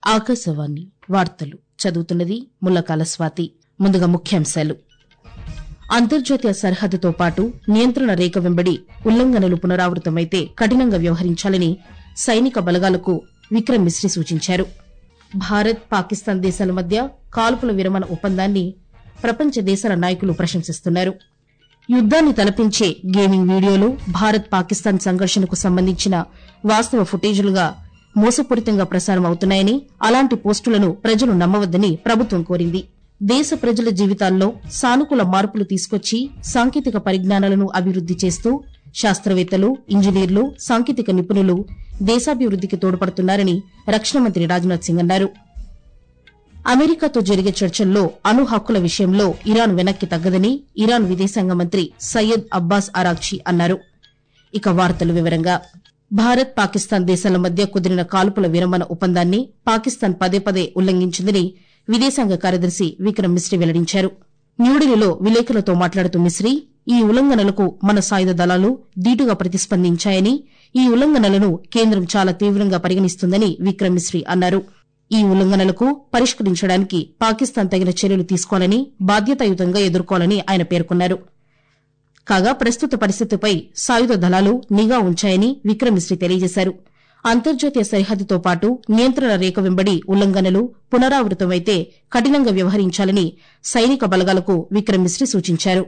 ఆకాశవాణి వార్తలు చదువుతున్నది ముల్లకాల స్వాతి ముందుగా ముఖ్యాంశాలు అంతర్జాతీయ సరిహద్దుతో పాటు నియంత్రణ రేఖ వెంబడి ఉల్లంఘనలు పునరావృతమైతే కఠినంగా వ్యవహరించాలని సైనిక బలగాలకు విక్రమ్ మిశ్రీ సూచించారు భారత్ పాకిస్తాన్ దేశాల మధ్య కాల్పుల విరమణ ఒప్పందాన్ని ప్రపంచ దేశాల నాయకులు ప్రశంసిస్తున్నారు యుద్దాన్ని తలపించే గేమింగ్ వీడియోలు భారత్ పాకిస్తాన్ సంఘర్షణకు సంబంధించిన వాస్తవ ఫుటేజీలుగా మోసపూరితంగా ప్రసారం అవుతున్నాయని అలాంటి పోస్టులను ప్రజలు నమ్మవద్దని ప్రభుత్వం కోరింది దేశ ప్రజల జీవితాల్లో సానుకూల మార్పులు తీసుకొచ్చి సాంకేతిక పరిజ్ఞానాలను అభివృద్ది చేస్తూ శాస్త్రవేత్తలు ఇంజనీర్లు సాంకేతిక నిపుణులు దేశాభివృద్దికి తోడ్పడుతున్నారని రక్షణ మంత్రి రాజ్నాథ్ సింగ్ అన్నారు అమెరికాతో జరిగే చర్చల్లో అణు హక్కుల విషయంలో ఇరాన్ వెనక్కి తగ్గదని ఇరాన్ విదేశాంగ మంత్రి సయ్యద్ అబ్బాస్ అరాగ్షి అన్నారు ఇక వార్తలు వివరంగా భారత్ పాకిస్తాన్ దేశాల మధ్య కుదిరిన కాల్పుల విరమణ ఒప్పందాన్ని పాకిస్తాన్ పదే పదే ఉల్లంఘించిందని విదేశాంగ కార్యదర్శి విక్రమ్ మిశ్రీ వెల్లడించారు న్యూఢిల్లీలో విలేకరులతో మాట్లాడుతూ మిశ్రీ ఈ ఉల్లంఘనలకు మన సాయుధ దళాలు ధీటుగా ప్రతిస్పందించాయని ఈ ఉల్లంఘనలను కేంద్రం చాలా తీవ్రంగా పరిగణిస్తుందని విక్రమ్ మిశ్రీ అన్నారు ఈ ఉల్లంఘనలకు పరిష్కరించడానికి పాకిస్తాన్ తగిన చర్యలు తీసుకోవాలని బాధ్యతాయుతంగా ఎదుర్కోవాలని ఆయన పేర్కొన్నారు కాగా ప్రస్తుత పరిస్థితిపై సాయుధ దళాలు నిఘా ఉంచాయని విక్రమ్ మిశ్రీ తెలియజేశారు అంతర్జాతీయ సరిహద్దుతో పాటు నియంత్రణ రేఖ వెంబడి ఉల్లంఘనలు పునరావృతమైతే కఠినంగా వ్యవహరించాలని సైనిక బలగాలకు విక్రమ్ మిశ్రీ సూచించారు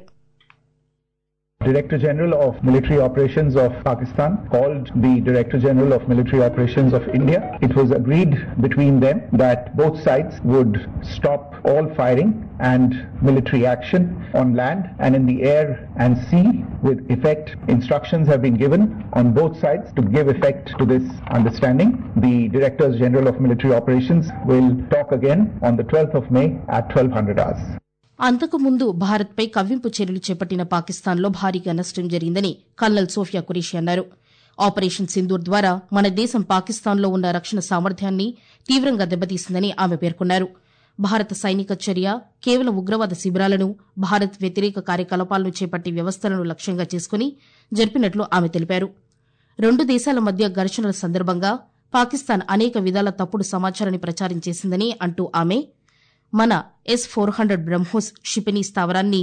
Director General of Military Operations of Pakistan called the Director General of Military Operations of India. It was agreed between them that both sides would stop all firing and military action on land and in the air and sea with effect. Instructions have been given on both sides to give effect to this understanding. The Directors General of Military Operations will talk again on the 12th of May at 1200 hours. అంతకుముందు భారత్పై కవ్వింపు చర్యలు చేపట్టిన పాకిస్తాన్లో భారీగా నష్టం జరిగిందని colonel Sophia Qureshi అన్నారు operation Sindoor ద్వారా మన దేశం పాకిస్తాన్లో ఉన్న రక్షణ సామర్థ్యాన్ని తీవ్రంగా దెబ్బతీసిందని ఆమె పేర్కొన్నారు భారత సైనిక చర్య కేవలం ఉగ్రవాద శిబిరాలను భారత్ వ్యతిరేక కార్యకలాపాలను చేపట్టే వ్యవస్థలను లక్ష్యంగా చేసుకుని జరిపినట్లు ఆమె తెలిపారు రెండు దేశాల మధ్య ఘర్షణల సందర్భంగా పాకిస్తాన్ అనేక విధాల తప్పుడు సమాచారాన్ని ప్రచారం చేసిందని అంటూ ఆమె మన ఎస్ ఫోర్ హండ్రెడ్ బ్రహ్మోస్ క్షిపణి స్థావరాన్ని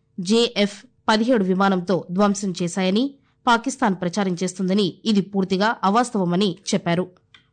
జేఎఫ్ పదిహేడు విమానంతో ధ్వంసం చేశాయని పాకిస్తాన్ ప్రచారం చేస్తుందని ఇది పూర్తిగా అవాస్తవమని చెప్పారు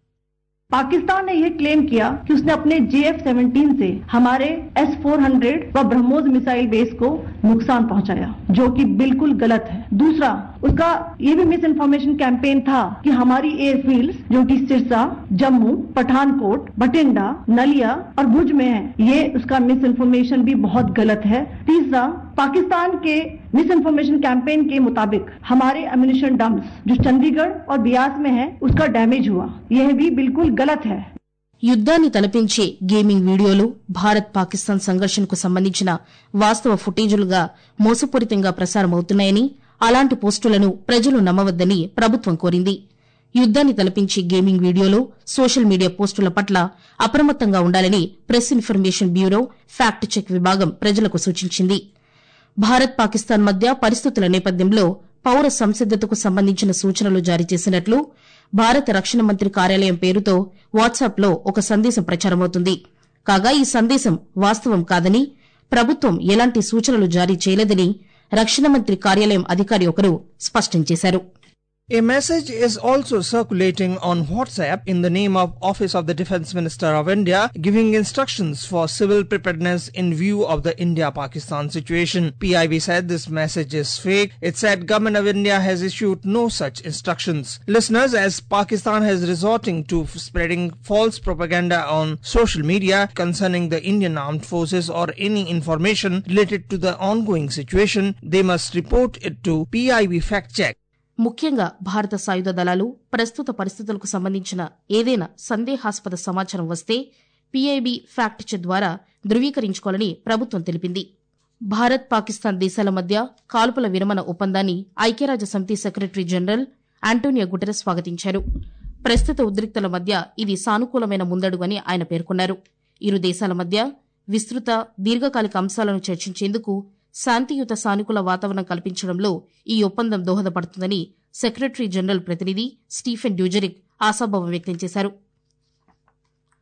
पाकिस्तान ने यह क्लेम किया कि उसने अपने जे एफ सेवनटीन से हमारे एस फोर हंड्रेड व ब्रह्मोस मिसाइल बेस को नुकसान पहुंचाया जो कि बिल्कुल गलत है दूसरा उसका ये भी मिस इन्फॉर्मेशन कैंपेन था कि हमारी एयरफील्ड जो कि सिरसा जम्मू पठानकोट बठिंडा नलिया और भुज में है ये उसका मिस इन्फॉर्मेशन भी बहुत गलत है तीसरा पाकिस्तान के मिस इन्फॉर्मेशन कैंपेन के मुताबिक हमारे एम्यूनिशन डम्प्स जो चंडीगढ़ और बियास में है उसका डैमेज हुआ यह भी बिल्कुल गलत है యుద్దాన్ని తలపించే గేమింగ్ వీడియోలు భారత్ పాకిస్తాన్ సంఘర్షణకు సంబంధించిన వాస్తవ ఫుటేజీలుగా మోసపూరితంగా ప్రసారమవుతున్నాయని అలాంటి పోస్టులను ప్రజలు నమ్మవద్దని ప్రభుత్వం కోరింది యుద్దాన్ని తలపించే గేమింగ్ వీడియోలు సోషల్ మీడియా పోస్టుల పట్ల అప్రమత్తంగా ఉండాలని press information bureau fact check విభాగం ప్రజలకు సూచించింది భారత్ పాకిస్తాన్ మధ్య పరిస్థితుల నేపథ్యంలో పౌర సంసిద్దతకు సంబంధించిన సూచనలు జారీ చేసినట్లు భారత రక్షణ మంత్రి కార్యాలయం పేరుతో వాట్సాప్లో ఒక సందేశం ప్రచారమవుతుంది కాగా ఈ సందేశం వాస్తవం కాదని ప్రభుత్వం ఎలాంటి సూచనలు జారీ చేయలేదని రక్షణ మంత్రి కార్యాలయం అధికారి ఒకరు స్పష్టం చేశారు A message is also circulating on WhatsApp in the name of Office of the Defense Minister of India giving instructions for civil preparedness in view of the India-Pakistan situation. PIB said this message is fake. It said government of India has issued no such instructions. Listeners, as Pakistan has resorting to spreading false propaganda on social media concerning the Indian armed forces or any information related to the ongoing situation, they must report it to PIB Fact Check. ముఖ్యంగా భారత సాయుధ దళాలు ప్రస్తుత పరిస్థితులకు సంబంధించిన ఏదైనా సందేహాస్పద సమాచారం వస్తే పీఐబీ ఫ్యాక్ట్ చెక్ ద్వారా ధృవీకరించుకోవాలని ప్రభుత్వం తెలిపింది భారత్ పాకిస్తాన్ దేశాల మధ్య కాల్పుల విరమణ ఒప్పందాన్ని ఐక్యరాజ్య సమితి సెక్రటరీ జనరల్ ఆంటోనియో గుటెరస్ స్వాగతించారు ప్రస్తుత ఉద్రిక్తల మధ్య ఇది సానుకూలమైన ముందడుగు అని ఆయన పేర్కొన్నారు ఇరు దేశాల మధ్య విస్తృత దీర్ఘకాలిక అంశాలను చర్చించేందుకు శాంతియుత సానుకూల వాతావరణం కల్పించడంలో ఈ ఒప్పందం దోహదపడుతుందని సెక్రటరీ జనరల్ ప్రతినిధి స్టీఫెన్ డ్యూజరిక్ ఆశాభావం వ్యక్తం చేశారు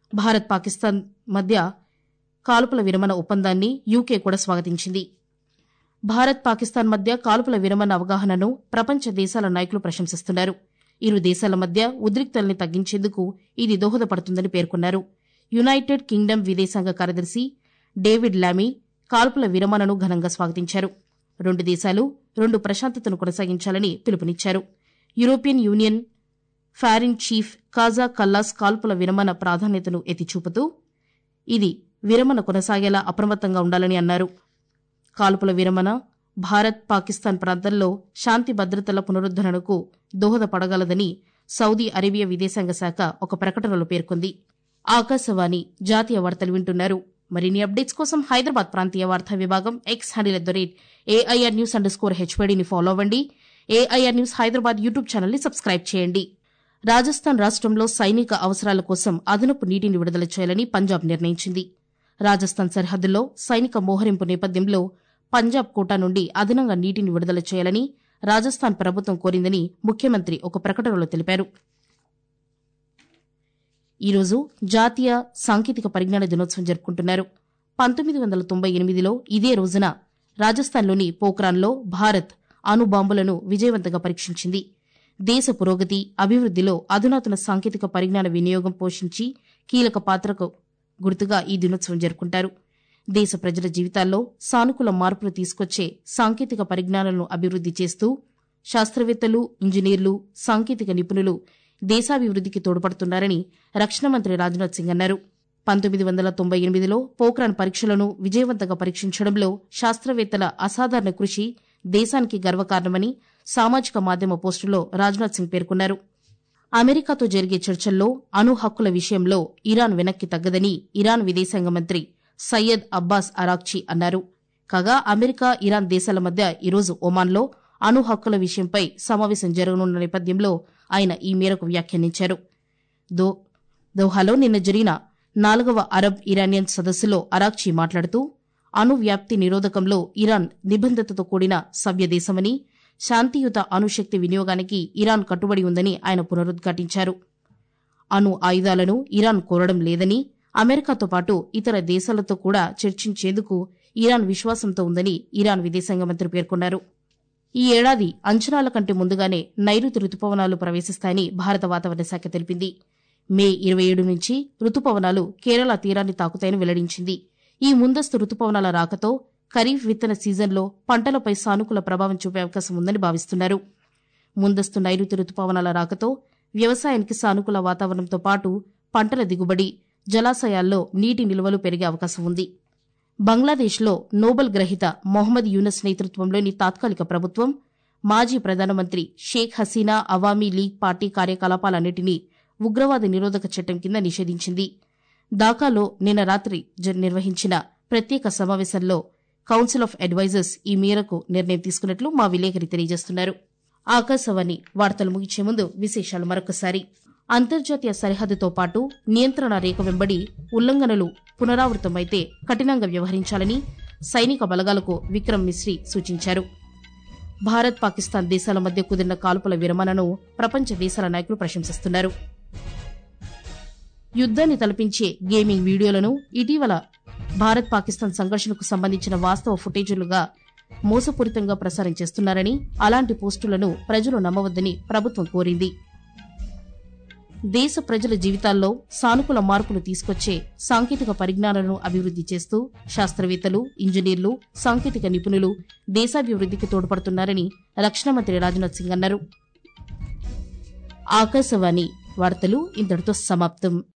భారత్ పాకిస్తాన్ మధ్య కాల్పుల విరమణ ఒప్పందాన్ని యూకే కూడా స్వాగతించింది భారత్ పాకిస్తాన్ మధ్య కాల్పుల విరమణ అవగాహనను ప్రపంచ దేశాల నాయకులు ప్రశంసిస్తున్నారు ఇరు దేశాల మధ్య ఉద్రిక్తల్ని తగ్గించేందుకు ఇది దోహదపడుతుందని పేర్కొన్నారు యునైటెడ్ కింగ్డమ్ విదేశాంగ కార్యదర్శి డేవిడ్ లామీ కాల్పుల విరమణను ఘనంగా స్వాగతించారు రెండు దేశాలు రెండు ప్రశాంతతను కొనసాగించాలని పిలుపునిచ్చారు European Union foreign chief Kaja Kallas కాల్పుల విరమణ ప్రాధాన్యతను ఎత్తిచూపుతూ ఇది విరమణ కొనసాగేలా అప్రమత్తంగా ఉండాలని అన్నారు కాల్పుల విరమణ భారత్ పాకిస్తాన్ ప్రాంతంలో శాంతి భద్రతల పునరుద్దరణకు దోహదపడగలదని సౌదీ అరేబియా విదేశాంగ శాఖ ఒక ప్రకటనలో పేర్కొంది ఆకాశవాణి జాతీయ వార్తలు వింటున్నారు మరిన్ని అప్డేట్స్ కోసం హైదరాబాద్ ప్రాంతీయ వార్తా విభాగం X handle at the rate AIR news under score హెచ్పీడీని ఫాలో అవ్వండి ఏఐఆర్ న్యూస్ హైదరాబాద్ యూట్యూబ్ ఛానల్ని సబ్స్క్రైబ్ చేయండి రాజస్థాన్ రాష్ట్రంలో సైనిక అవసరాల కోసం అదనపు నీటిని విడుదల చేయాలని పంజాబ్ నిర్ణయించింది రాజస్థాన్ సరిహద్దుల్లో సైనిక మోహరింపు నేపథ్యంలో పంజాబ్ కోటా నుండి అదనంగా నీటిని విడుదల చేయాలని రాజస్థాన్ ప్రభుత్వం కోరిందని ముఖ్యమంత్రి ఒక ప్రకటనలో తెలిపారు ఈరోజు జాతీయ సాంకేతిక పరిజ్ఞాన దినోత్సవం జరుపుకుంటున్నారు పంతొమ్మిది వందల తొంభై ఎనిమిదిలో ఇదే రోజున రాజస్థాన్లోని పోఖ్రాన్లో భారత్ అణుబాంబులను విజయవంతంగా పరీక్షించింది దేశ పురోగతి అభివృద్దిలో అధునాతన సాంకేతిక పరిజ్ఞాన వినియోగం పోషించి కీలక పాత్రకు గుర్తుగా ఈ దినోత్సవం జరుపుకుంటారు దేశ ప్రజల జీవితాల్లో సానుకూల మార్పులు తీసుకొచ్చే సాంకేతిక పరిజ్ఞానాలను అభివృద్ది చేస్తూ శాస్త్రవేత్తలు ఇంజనీర్లు సాంకేతిక నిపుణులు దేశాభివృద్దికి తోడ్పడుతున్నారని రక్షణ మంత్రి రాజ్నాథ్ సింగ్ అన్నారు పంతొమ్మిది వందల తొంభై ఎనిమిదిలో పోఖ్రాన్ పరీక్షలను విజయవంతంగా పరీక్షించడంలో శాస్త్రవేత్తల అసాధారణ కృషి దేశానికి గర్వకారణమని సామాజిక మాధ్యమ పోస్టులో రాజ్నాథ్ సింగ్ పేర్కొన్నారు అమెరికాతో జరిగే చర్చల్లో అణు హక్కుల విషయంలో ఇరాన్ వెనక్కి తగ్గదని ఇరాన్ విదేశాంగ మంత్రి సయ్యద్ అబ్బాస్ అరాక్చి అన్నారు కాగా అమెరికా ఇరాన్ దేశాల మధ్య ఈరోజు ఒమాన్లో అణు హక్కుల విషయంపై సమావేశం జరగనున్న నేపథ్యంలో ఆయన ఈ మేరకు వ్యాఖ్యానించారు దో దోహాలో నిన్న జరిగిన నాలుగవ అరబ్ ఇరానియన్ సదస్సులో అరాక్చి మాట్లాడుతూ అణు వ్యాప్తి నిరోధకంలో ఇరాన్ నిబంధతతో కూడిన సభ్య దేశమని శాంతియుత అణుశక్తి వినియోగానికి ఇరాన్ కట్టుబడి ఉందని ఆయన పునరుద్ఘాటించారు అణు ఆయుధాలను ఇరాన్ కోరడం లేదని అమెరికాతో పాటు ఇతర దేశాలతో కూడా చర్చించేందుకు ఇరాన్ విశ్వాసంతో ఉందని ఇరాన్ విదేశాంగ మంత్రి పేర్కొన్నారు ఈ ఏడాది అంచనాల కంటే ముందుగానే నైరుతి రుతుపవనాలు ప్రవేశిస్తాయని భారత వాతావరణ శాఖ తెలిపింది మే ఇరవై ఏడు నుంచి రుతుపవనాలు కేరళ తీరాన్ని తాకుతాయని వెల్లడించింది ఈ ముందస్తు రుతుపవనాల రాకతో ఖరీఫ్ విత్తన సీజన్లో పంటలపై సానుకూల ప్రభావం చూపే అవకాశం ఉందని భావిస్తున్నారు ముందస్తు నైరుతి రుతుపవనాల రాకతో వ్యవసాయానికి సానుకూల వాతావరణంతో పాటు పంటల దిగుబడి జలాశయాల్లో నీటి నిల్వలు పెరిగే అవకాశం ఉంది బంగ్లాదేశ్లో నోబెల్ గ్రహీత మొహమ్మద్ యూనస్ నేతృత్వంలోని తాత్కాలిక ప్రభుత్వం మాజీ ప్రధానమంత్రి షేక్ హసీనా అవామీ లీగ్ పార్టీ కార్యకలాపాలన్నింటినీ ఉగ్రవాద నిరోధక చట్టం కింద నిషేధించింది ఢాకాలో నిన్న రాత్రి జ- నిర్వహించిన ప్రత్యేక సమావేశంలో కౌన్సిల్ ఆఫ్ అడ్వైజర్స్ ఈ మేరకు నిర్ణయం తీసుకున్నట్లు మా విలేకరి తెలియజేస్తున్నారు ఆకాశవాణి వార్తలు ముగించే ముందు విశేషాలు మరొకసారి అంతర్జాతీయ సరిహద్దుతో పాటు నియంత్రణ రేఖ వెంబడి ఉల్లంఘనలు పునరావృతమైతే కఠినంగా వ్యవహరించాలని సైనిక బలగాలకు విక్రమ్ మిశ్రీ సూచించారు భారత్ పాకిస్తాన్ దేశాల మధ్య కుదిరిన కాల్పుల విరమణను ప్రపంచ దేశాల నాయకులు ప్రశంసిస్తున్నారు యుద్ధాన్ని తలపించే గేమింగ్ వీడియోలను ఇటీవల భారత్ పాకిస్తాన్ సంఘర్షణకు సంబంధించిన వాస్తవ ఫుటేజీలుగా మోసపూరితంగా ప్రసారం చేస్తున్నారని అలాంటి పోస్టులను ప్రజలు నమ్మవద్దని ప్రభుత్వం కోరింది దేశ ప్రజల జీవితాల్లో సానుకూల మార్పులు తీసుకొచ్చే సాంకేతిక పరిజ్ఞానాలను అభివృద్ది చేస్తూ శాస్త్రవేత్తలు ఇంజనీర్లు సాంకేతిక నిపుణులు దేశాభివృద్దికి తోడ్పడుతున్నారని రక్షణ మంత్రి రాజ్నాథ్ సింగ్ అన్నారు ఆకాశవాణి వార్తలు ఇంతటితో సమాప్తం